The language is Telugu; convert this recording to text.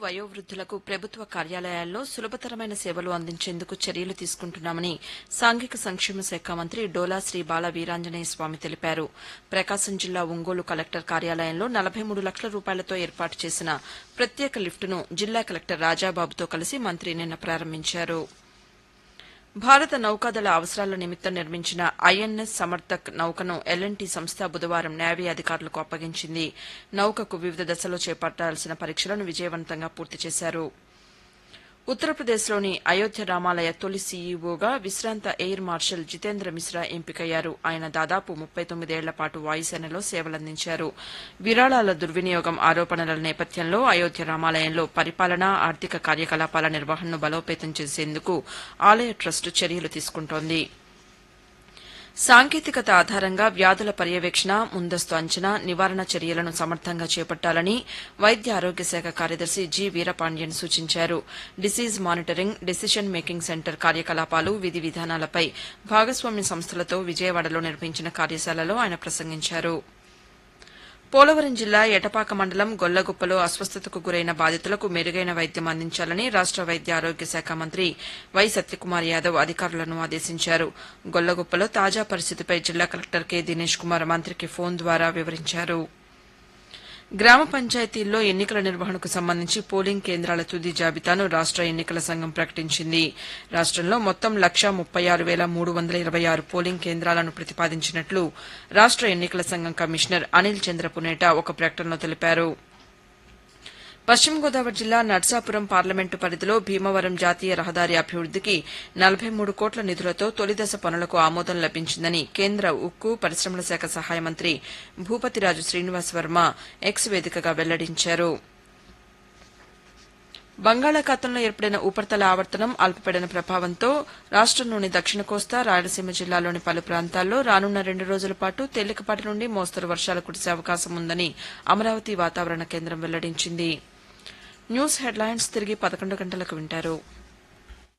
వయోవృద్దులకు ప్రభుత్వ కార్యాలయాల్లో సులభతరమైన సేవలు అందించేందుకు చర్యలు తీసుకుంటున్నామని సాంఘిక సంక్షేమ శాఖ మంత్రి డోలా శ్రీ బాల వీరాంజనేయ స్వామి తెలిపారు ప్రకాశం జిల్లా ఒంగోలు కలెక్టర్ కార్యాలయంలో నలభై మూడు లక్షల రూపాయలతో ఏర్పాటు చేసిన ప్రత్యేక లిఫ్టును జిల్లా కలెక్టర్ రాజాబాబుతో కలిసి మంత్రి నిన్న ప్రారంభించారు భారత నౌకాదళ అవసరాల నిమిత్తం నిర్మించిన ఐఎన్ఎస్ సమర్థక్ నౌకను ఎల్ఎన్టీ సంస్థ బుధవారం నేవీ అధికారులకు అప్పగించింది నౌకకు వివిధ దశల్లో చేపట్టాల్సిన పరీక్షలను విజయవంతంగా పూర్తి చేశారు ఉత్తరప్రదేశ్లోని అయోధ్య రామాలయ తొలి సీఈఓగా విశ్రాంత ఎయిర్ మార్షల్ జితేంద్ర మిశ్రా ఎంపికయ్యారు ఆయన దాదాపు ముప్పై తొమ్మిదేళ్ల పాటు వాయుసేనలో సేవలందించారు విరాళాల దుర్వినియోగం ఆరోపణల నేపథ్యంలో అయోధ్య రామాలయంలో పరిపాలన ఆర్థిక కార్యకలాపాల నిర్వహణను బలోపేతం చేసేందుకు ఆలయ ట్రస్టు చర్యలు తీసుకుంటోంది సాంకేతికత ఆధారంగా వ్యాధుల పర్యవేక్షణ ముందస్తు అంచనా నివారణ చర్యలను సమర్థంగా చేపట్టాలని వైద్య ఆరోగ్య శాఖ కార్యదర్శి జి వీరపాండ్యన్ సూచించారు disease monitoring decision making centre కార్యకలాపాలు విధి విధానాలపై భాగస్వామ్య సంస్థలతో విజయవాడలో నిర్వహించిన కార్యశాలలో ఆయన ప్రసంగించారు పోలవరం జిల్లా ఎటపాక మండలం గొల్లగుప్పలో అస్వస్థతకు గురైన బాధితులకు మెరుగైన వైద్యం అందించాలని రాష్ట వైద్య ఆరోగ్య శాఖ మంత్రి వై సత్యకుమార్ యాదవ్ అధికారులను ఆదేశించారు గొల్లగుప్పలో తాజా పరిస్థితిపై జిల్లా కలెక్టర్ కె దినేష్ కుమార్ మంత్రికి ఫోన్ ద్వారా వివరించారు గ్రామ పంచాయతీల్లో ఎన్నికల నిర్వహణకు సంబంధించి పోలింగ్ కేంద్రాల తుది జాబితాను రాష్ట ఎన్నికల సంఘం ప్రకటించింది రాష్టంలో మొత్తం లక్షా ముప్పై ఆరు వేల మూడు వందల ఇరవై ఆరు పోలింగ్ కేంద్రాలను ప్రతిపాదించినట్లు రాష్ట ఎన్నికల సంఘం కమిషనర్ అనిల్ చంద్ర పునేట ఒక ప్రకటనలో తెలిపారు పశ్చిమ గోదావరి జిల్లా నర్సాపురం పార్లమెంటు పరిధిలో భీమవరం జాతీయ రహదారి అభివృద్దికి నలభై మూడు కోట్ల నిధులతో తొలిదశ పనులకు ఆమోదం లభించిందని కేంద్ర ఉక్కు పరిశ్రమల శాఖ సహాయ మంత్రి భూపతిరాజు శ్రీనివాస్ వర్మ ఎక్స్ వేదికగా వెల్లడించారు బంగాళాఖాతంలో ఏర్పడిన ఉపరితల ఆవర్తనం అల్పపీడన ప్రభావంతో రాష్టంలోని దక్షిణ కోస్తా రాయలసీమ జిల్లాలోని పలు ప్రాంతాల్లో రానున్న రెండు రోజుల పాటు తేలికపాటి నుండి మోస్తరు వర్షాలు కురిసే అవకాశం ఉందని అమరావతి వాతావరణ కేంద్రం వెల్లడించింది న్యూస్ హెడ్లైన్స్ తిరిగి పదకొండు గంటలకు వింటారు